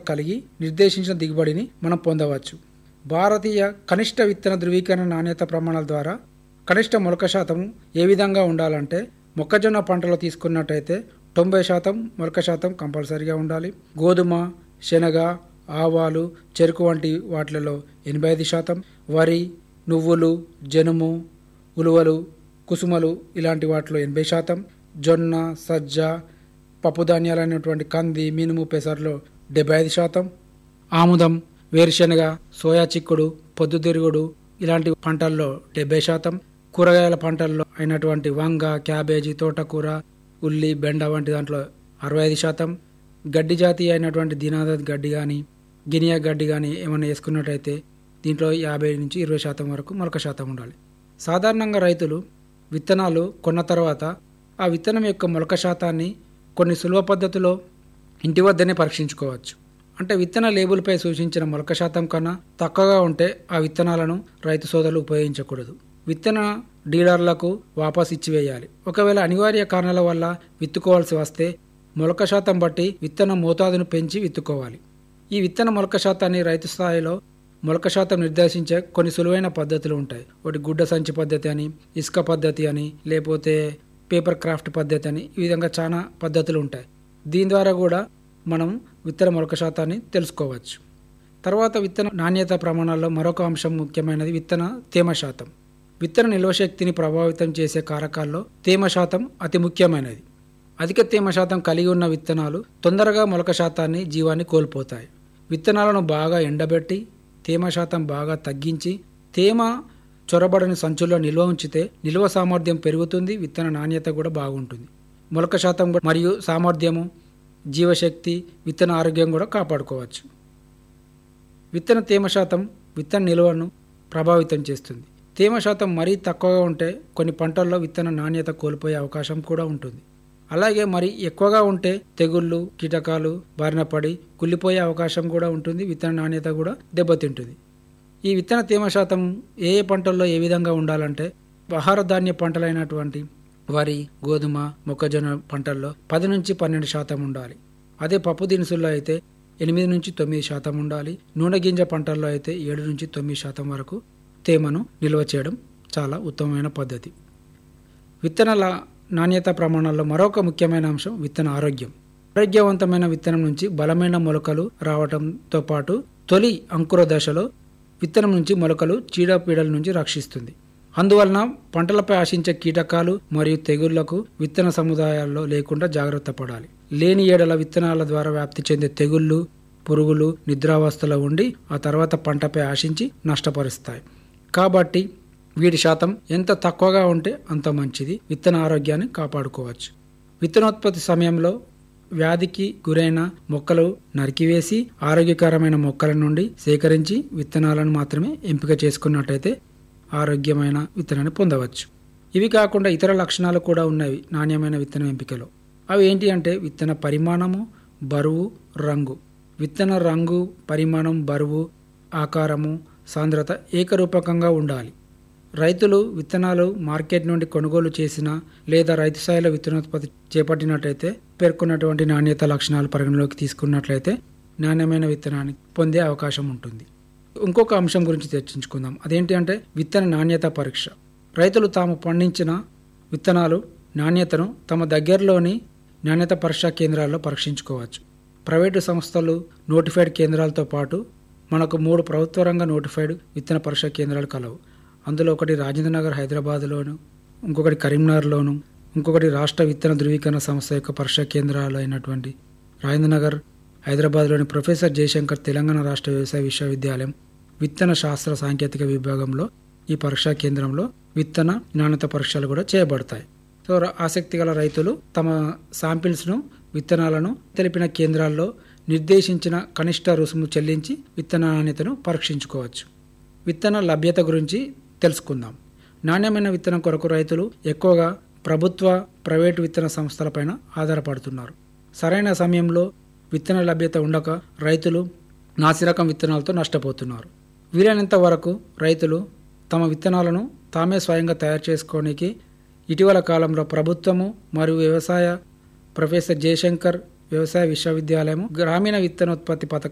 కలిగి నిర్దేశించిన దిగుబడిని మనం పొందవచ్చు భారతీయ కనిష్ట విత్తన ధృవీకరణ నాణ్యత ప్రమాణాల ద్వారా కనిష్ట మొలక శాతం ఏ విధంగా ఉండాలంటే మొక్కజొన్న పంటలో తీసుకున్నట్టయితే తొంభై శాతం మొలక శాతం కంపల్సరీగా ఉండాలి గోధుమ శనగ ఆవాలు చెరుకు వంటి వాటిలలో ఎనభై ఐదు శాతం వరి నువ్వులు జనుము ఉలువలు కుసుమలు ఇలాంటి వాటిలో ఎనభై శాతం జొన్న సజ్జ పప్పు ధాన్యాలు అనేటువంటి కంది మినుము పెసర్లో డెబ్బై ఐదు శాతం ఆముదం వేరుశనగ సోయా చిక్కుడు పొద్దుతిరుగుడు ఇలాంటి పంటల్లో డెబ్బై శాతం కూరగాయల పంటల్లో అయినటువంటి వంగ క్యాబేజీ తోటకూర ఉల్లి బెండ వంటి దాంట్లో అరవై ఐదు శాతం గడ్డి జాతి అయినటువంటి దీనాదత్ గడ్డి కానీ గినియా గడ్డి కానీ ఏమైనా వేసుకున్నట్టయితే దీంట్లో యాభై నుంచి ఇరవై శాతం వరకు మొలక శాతం ఉండాలి సాధారణంగా రైతులు విత్తనాలు కొన్న తర్వాత ఆ విత్తనం యొక్క మొలక శాతాన్ని కొన్ని సులభ పద్ధతిలో ఇంటి వద్దనే పరీక్షించుకోవచ్చు అంటే విత్తన లేబుల్పై సూచించిన మొలక శాతం కన్నా తక్కువగా ఉంటే ఆ విత్తనాలను రైతు సోదరులు ఉపయోగించకూడదు విత్తన డీలర్లకు వాపస్ ఇచ్చివేయాలి ఒకవేళ అనివార్య కారణాల వల్ల విత్తుకోవాల్సి వస్తే మొలక శాతం బట్టి విత్తన మోతాదును పెంచి విత్తుకోవాలి ఈ విత్తన మొలక శాతాన్ని రైతు స్థాయిలో మొలక శాతం నిర్దేశించే కొన్ని సులువైన పద్ధతులు ఉంటాయి ఒకటి గుడ్డ సంచి పద్ధతి అని ఇసుక పద్ధతి అని లేకపోతే పేపర్ క్రాఫ్ట్ పద్ధతి అని ఈ విధంగా చాలా పద్ధతులు ఉంటాయి దీని ద్వారా కూడా మనం విత్తన మొలక శాతాన్ని తెలుసుకోవచ్చు తర్వాత విత్తన నాణ్యత ప్రమాణాల్లో మరొక అంశం ముఖ్యమైనది విత్తన తేమ శాతం విత్తన నిల్వ శక్తిని ప్రభావితం చేసే కారకాల్లో తేమ శాతం అతి ముఖ్యమైనది అధిక తేమ శాతం కలిగి ఉన్న విత్తనాలు తొందరగా మొలక శాతాన్ని జీవాన్ని కోల్పోతాయి విత్తనాలను బాగా ఎండబెట్టి తేమ శాతం బాగా తగ్గించి తేమ చొరబడని సంచుల్లో నిల్వ ఉంచితే నిల్వ సామర్థ్యం పెరుగుతుంది విత్తన నాణ్యత కూడా బాగుంటుంది మొలక శాతం కూడా మరియు సామర్థ్యము జీవశక్తి విత్తన ఆరోగ్యం కూడా కాపాడుకోవచ్చు విత్తన తేమ శాతం విత్తన నిల్వను ప్రభావితం చేస్తుంది తేమ శాతం మరీ తక్కువగా ఉంటే కొన్ని పంటల్లో విత్తన నాణ్యత కోల్పోయే అవకాశం కూడా ఉంటుంది అలాగే మరి ఎక్కువగా ఉంటే తెగుళ్ళు కీటకాలు బారిన పడి కుళ్ళిపోయే అవకాశం కూడా ఉంటుంది విత్తన నాణ్యత కూడా దెబ్బతింటుంది ఈ విత్తన తేమ శాతం ఏ ఏ పంటల్లో ఏ విధంగా ఉండాలంటే ఆహార ధాన్య పంటలైనటువంటి వరి గోధుమ మొక్కజొన్న పంటల్లో పది నుంచి పన్నెండు శాతం ఉండాలి అదే పప్పు దినుసుల్లో అయితే ఎనిమిది నుంచి తొమ్మిది శాతం ఉండాలి నూనె గింజ పంటల్లో అయితే ఏడు నుంచి తొమ్మిది శాతం వరకు తేమను నిల్వ చేయడం చాలా ఉత్తమమైన పద్ధతి విత్తనాల నాణ్యత ప్రమాణాల్లో మరొక ముఖ్యమైన అంశం విత్తన ఆరోగ్యం ఆరోగ్యవంతమైన విత్తనం నుంచి బలమైన మొలకలు రావడంతో పాటు తొలి అంకుర దశలో విత్తనం నుంచి మొలకలు చీడపీడల నుంచి రక్షిస్తుంది అందువలన పంటలపై ఆశించే కీటకాలు మరియు తెగుళ్లకు విత్తన సముదాయాల్లో లేకుండా జాగ్రత్త పడాలి లేని ఏడల విత్తనాల ద్వారా వ్యాప్తి చెందే తెగుళ్ళు పురుగులు నిద్రావస్థలో ఉండి ఆ తర్వాత పంటపై ఆశించి నష్టపరుస్తాయి కాబట్టి వీటి శాతం ఎంత తక్కువగా ఉంటే అంత మంచిది విత్తన ఆరోగ్యాన్ని కాపాడుకోవచ్చు విత్తనోత్పత్తి సమయంలో వ్యాధికి గురైన మొక్కలు నరికివేసి ఆరోగ్యకరమైన మొక్కల నుండి సేకరించి విత్తనాలను మాత్రమే ఎంపిక చేసుకున్నట్టయితే ఆరోగ్యమైన విత్తనాన్ని పొందవచ్చు ఇవి కాకుండా ఇతర లక్షణాలు కూడా ఉన్నవి నాణ్యమైన విత్తనం ఎంపికలో అవి ఏంటి అంటే విత్తన పరిమాణము బరువు రంగు విత్తన రంగు పరిమాణం బరువు ఆకారము సాంద్రత ఏకరూపకంగా ఉండాలి రైతులు విత్తనాలు మార్కెట్ నుండి కొనుగోలు చేసిన లేదా రైతు స్థాయిలో విత్తనోత్పత్తి చేపట్టినట్లయితే పేర్కొన్నటువంటి నాణ్యత లక్షణాలు పరిగణలోకి తీసుకున్నట్లయితే నాణ్యమైన విత్తనాన్ని పొందే అవకాశం ఉంటుంది ఇంకొక అంశం గురించి చర్చించుకుందాం అదేంటి అంటే విత్తన నాణ్యత పరీక్ష రైతులు తాము పండించిన విత్తనాలు నాణ్యతను తమ దగ్గరలోని నాణ్యత పరీక్షా కేంద్రాల్లో పరీక్షించుకోవచ్చు ప్రైవేటు సంస్థలు నోటిఫైడ్ కేంద్రాలతో పాటు మనకు మూడు ప్రభుత్వ రంగ నోటిఫైడ్ విత్తన పరీక్షా కేంద్రాలు కలవు అందులో ఒకటి రాజేంద్రనగర్ హైదరాబాద్లోను ఇంకొకటి కరీంనగర్లోను ఇంకొకటి రాష్ట్ర విత్తన ధృవీకరణ సంస్థ యొక్క పరీక్షా కేంద్రాలు అయినటువంటి రాజేంద్రనగర్ హైదరాబాద్లోని ప్రొఫెసర్ జయశంకర్ తెలంగాణ రాష్ట్ర వ్యవసాయ విశ్వవిద్యాలయం విత్తన శాస్త్ర సాంకేతిక విభాగంలో ఈ పరీక్షా కేంద్రంలో విత్తన నాణ్యత పరీక్షలు కూడా చేయబడతాయి సో ఆసక్తి గల రైతులు తమ శాంపిల్స్ను విత్తనాలను తెలిపిన కేంద్రాల్లో నిర్దేశించిన కనిష్ట రుసుము చెల్లించి విత్తన నాణ్యతను పరీక్షించుకోవచ్చు విత్తన లభ్యత గురించి తెలుసుకుందాం నాణ్యమైన విత్తనం కొరకు రైతులు ఎక్కువగా ప్రభుత్వ ప్రైవేటు విత్తన సంస్థలపైన ఆధారపడుతున్నారు సరైన సమయంలో విత్తన లభ్యత ఉండక రైతులు నాసిరకం విత్తనాలతో నష్టపోతున్నారు వీలైనంత వరకు రైతులు తమ విత్తనాలను తామే స్వయంగా తయారు చేసుకోనికి ఇటీవల కాలంలో ప్రభుత్వము మరియు వ్యవసాయ ప్రొఫెసర్ జయశంకర్ వ్యవసాయ విశ్వవిద్యాలయం గ్రామీణ విత్తనోత్పత్తి పథకం